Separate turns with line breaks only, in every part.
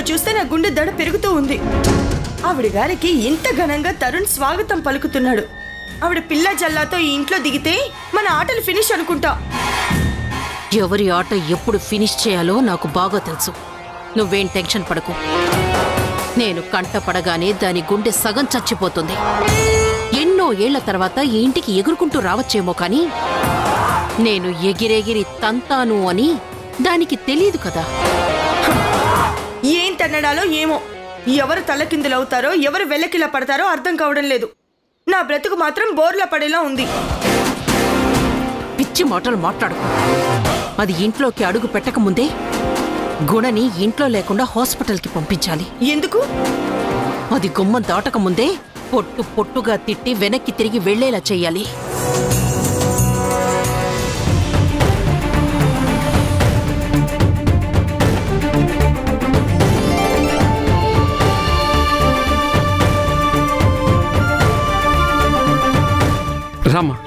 చూస్తే నా గుండె దడ పెరుగుతూ ఉంది ఆవిడ గారికి ఇంత ఘనంగా తరుణ్ స్వాగతం పలుకుతున్నాడు ఆవిడ పిల్ల జల్లాతో ఈ ఇంట్లో దిగితే మన ఆటలు ఫినిష్ అనుకుంటా
ఎవరి ఆట ఎప్పుడు ఫినిష్ చేయాలో నాకు బాగా తెలుసు నువ్వేం టెన్షన్ పడకు నేను కంట పడగానే దాని గుండె సగం చచ్చిపోతుంది ఎన్నో ఏళ్ల తర్వాత ఈ ఇంటికి ఎగురుకుంటూ రావచ్చేమో కానీ నేను ఎగిరెగిరి తంతాను అని దానికి తెలియదు కదా
ఏం తన్నడాలో ఏమో ఎవరు తలకిందులవుతారో ఎవరు వెల్లకిలా పడతారో అర్థం కావడం లేదు నా బ్రతుకు మాత్రం బోర్లా పడేలా ఉంది
పిచ్చి మాటలు మాట్లాడుకో అది ఇంట్లోకి అడుగు పెట్టకముందే గుణని ఇంట్లో లేకుండా హాస్పిటల్కి పంపించాలి
ఎందుకు
అది గుమ్మం దాటకముందే పొట్టు పొట్టుగా తిట్టి వెనక్కి తిరిగి వెళ్లేలా చెయ్యాలి
రామ్మా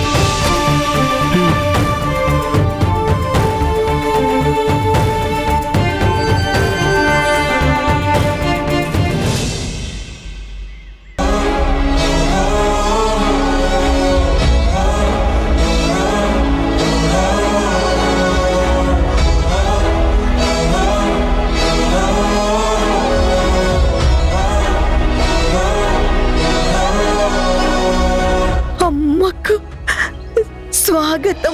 అమ్మకు స్వాగతం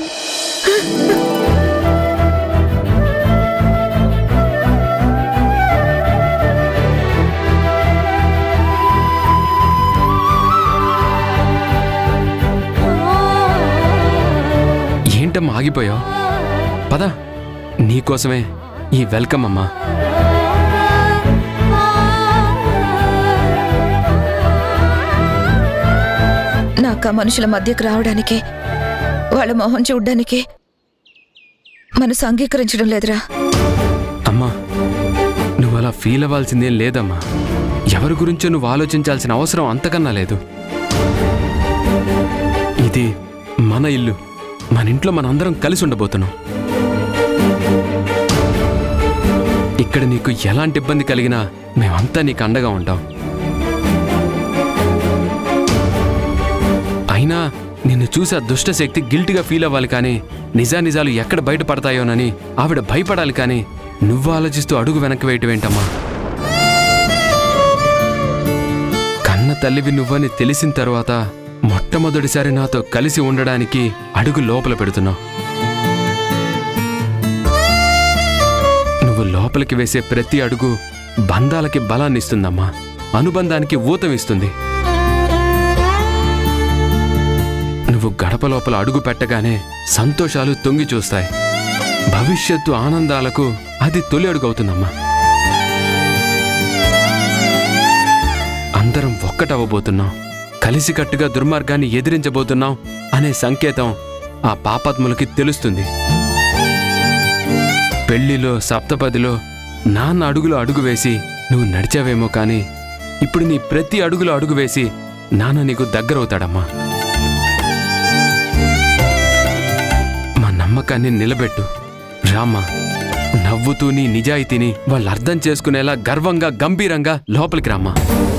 ఏంటమ్మా ఆగిపోయావు పద నీకోసమే ఈ వెల్కమ్ అమ్మా
నాకు ఆ మనుషుల మధ్యకు రావడానికే వాళ్ళ మొహం చూడ్డానికే మనసు అంగీకరించడం లేదురా
అమ్మా నువ్వు అలా ఫీల్ అవ్వాల్సిందేం లేదమ్మా ఎవరి గురించో నువ్వు ఆలోచించాల్సిన అవసరం అంతకన్నా లేదు ఇది మన ఇల్లు మన ఇంట్లో మనందరం కలిసి ఉండబోతున్నాం ఇక్కడ నీకు ఎలాంటి ఇబ్బంది కలిగినా మేమంతా నీకు అండగా ఉంటాం అయినా నిన్ను చూసి ఆ దుష్ట శక్తి గిల్ట్గా ఫీల్ అవ్వాలి కానీ నిజానిజాలు ఎక్కడ బయటపడతాయోనని ఆవిడ భయపడాలి కానీ నువ్వు ఆలోచిస్తూ అడుగు వెనక్కి వేయటం ఏంటమ్మా కన్న తల్లివి నువ్వని తెలిసిన తర్వాత మొట్టమొదటిసారి నాతో కలిసి ఉండడానికి అడుగు లోపల పెడుతున్నావు నువ్వు లోపలికి వేసే ప్రతి అడుగు బంధాలకి బలాన్ని ఇస్తుందమ్మా అనుబంధానికి ఊతం ఇస్తుంది నువ్వు గడప లోపల అడుగు పెట్టగానే సంతోషాలు తొంగి చూస్తాయి భవిష్యత్తు ఆనందాలకు అది తొలి అడుగు అవుతుందమ్మా అందరం ఒక్కటవ్వబోతున్నాం కలిసికట్టుగా దుర్మార్గాన్ని ఎదిరించబోతున్నాం అనే సంకేతం ఆ పాపాత్ములకి తెలుస్తుంది పెళ్లిలో సప్తపదిలో నాన్న అడుగులో అడుగు వేసి నువ్వు నడిచావేమో కానీ ఇప్పుడు నీ ప్రతి అడుగులో అడుగు వేసి నాన్న నీకు దగ్గరవుతాడమ్మా మా నమ్మకాన్ని నిలబెట్టు రామ్మా నవ్వుతూ నీ నిజాయితీని వాళ్ళు అర్థం చేసుకునేలా గర్వంగా గంభీరంగా లోపలికి రామ్మా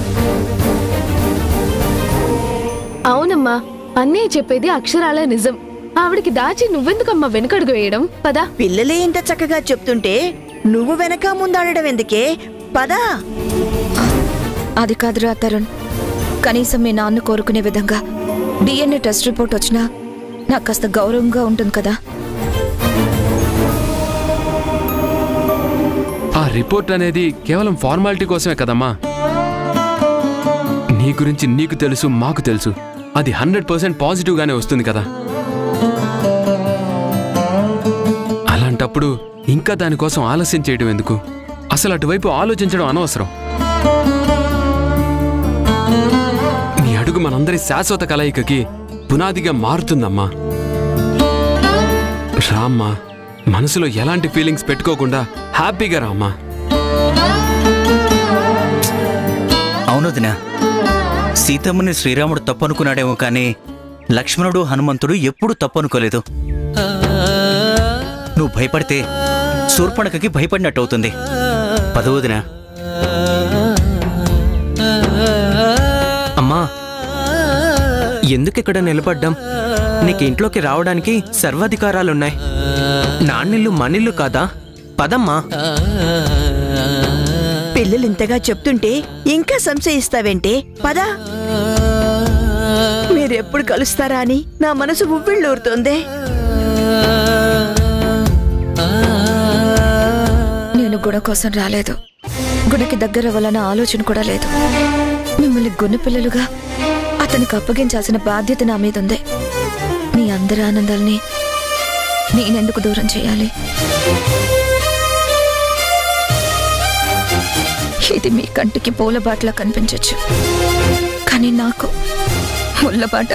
అవునమ్మా అన్నయ్య చెప్పేది అక్షరాల నిజం ఆవిడికి దాచి నువ్వెందుకమ్మా వెనకడుగు వేయడం పదా
పిల్లలే ఇంత చక్కగా చెప్తుంటే నువ్వు వెనక ముందాడడం ఎందుకే పదా
అది కాదురా తరుణ్ కనీసం మీ నాన్న కోరుకునే విధంగా డిఎన్ఏ టెస్ట్ రిపోర్ట్ వచ్చినా నాకు కాస్త గౌరవంగా ఉంటుంది కదా
ఆ రిపోర్ట్ అనేది కేవలం ఫార్మాలిటీ కోసమే కదమ్మా నీ గురించి నీకు తెలుసు మాకు తెలుసు అది హండ్రెడ్ పర్సెంట్ పాజిటివ్గానే వస్తుంది కదా అలాంటప్పుడు ఇంకా దానికోసం ఆలస్యం చేయడం ఎందుకు అసలు అటువైపు ఆలోచించడం అనవసరం నీ అడుగు మనందరి శాశ్వత కలయికకి పునాదిగా మారుతుందమ్మా రామ్మా మనసులో ఎలాంటి ఫీలింగ్స్ పెట్టుకోకుండా హ్యాపీగా రామ్మా
అవును దినా సీతమ్మని శ్రీరాముడు తప్పనుకున్నాడేమో కానీ లక్ష్మణుడు హనుమంతుడు ఎప్పుడూ తప్పనుకోలేదు నువ్వు భయపడితే శూర్పణఖకి భయపడినట్టు అవుతుంది పదవదినా
అమ్మా ఎందుకు ఇక్కడ నిలబడ్డాం నీకు ఇంట్లోకి రావడానికి సర్వాధికారాలున్నాయి నాన్నిల్లు మనిల్లు కాదా పదమ్మా
పిల్లలు ఇంతగా చెప్తుంటే ఇంకా సంశయిస్తావేంటే పదా మీరెప్పుడు కలుస్తారా అని నా మనసు ఉవ్విళ్ళూరుతోందే
నేను గుణ కోసం రాలేదు గుణకి దగ్గర అవ్వాలన్న ఆలోచన కూడా లేదు మిమ్మల్ని గుణ పిల్లలుగా అతనికి అప్పగించాల్సిన బాధ్యత నా మీద ఉంది మీ అందరి ఆనందాల్ని నేనెందుకు దూరం చేయాలి ఇది మీ కంటికి పూలబాటలా కనిపించవచ్చు కానీ నాకు ముళ్ళబాట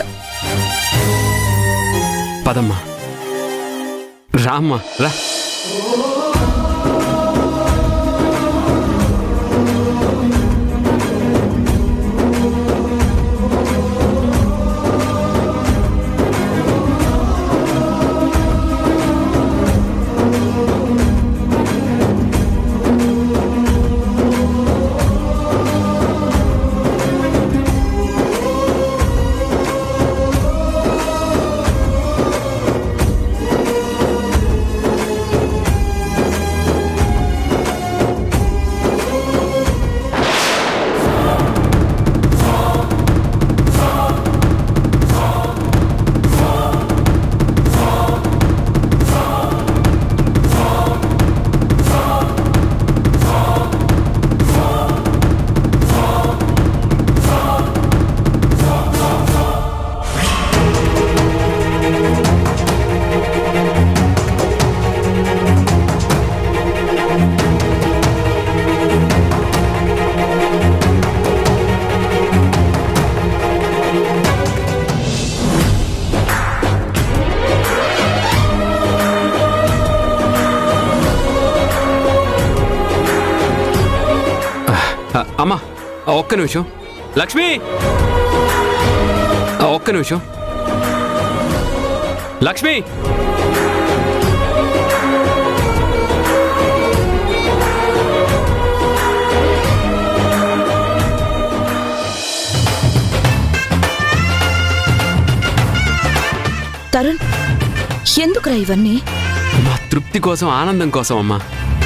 పదమ్మా రామ్మా రా ఆ, అమ్మా ఆ, ఒక్క నిమిషం లక్ష్మి ఆ, ఒక్క నిమిషం లక్ష్మి
తరుణ్ ఎందుకురా ఇవన్నీ
మా తృప్తి కోసం ఆనందం కోసం అమ్మా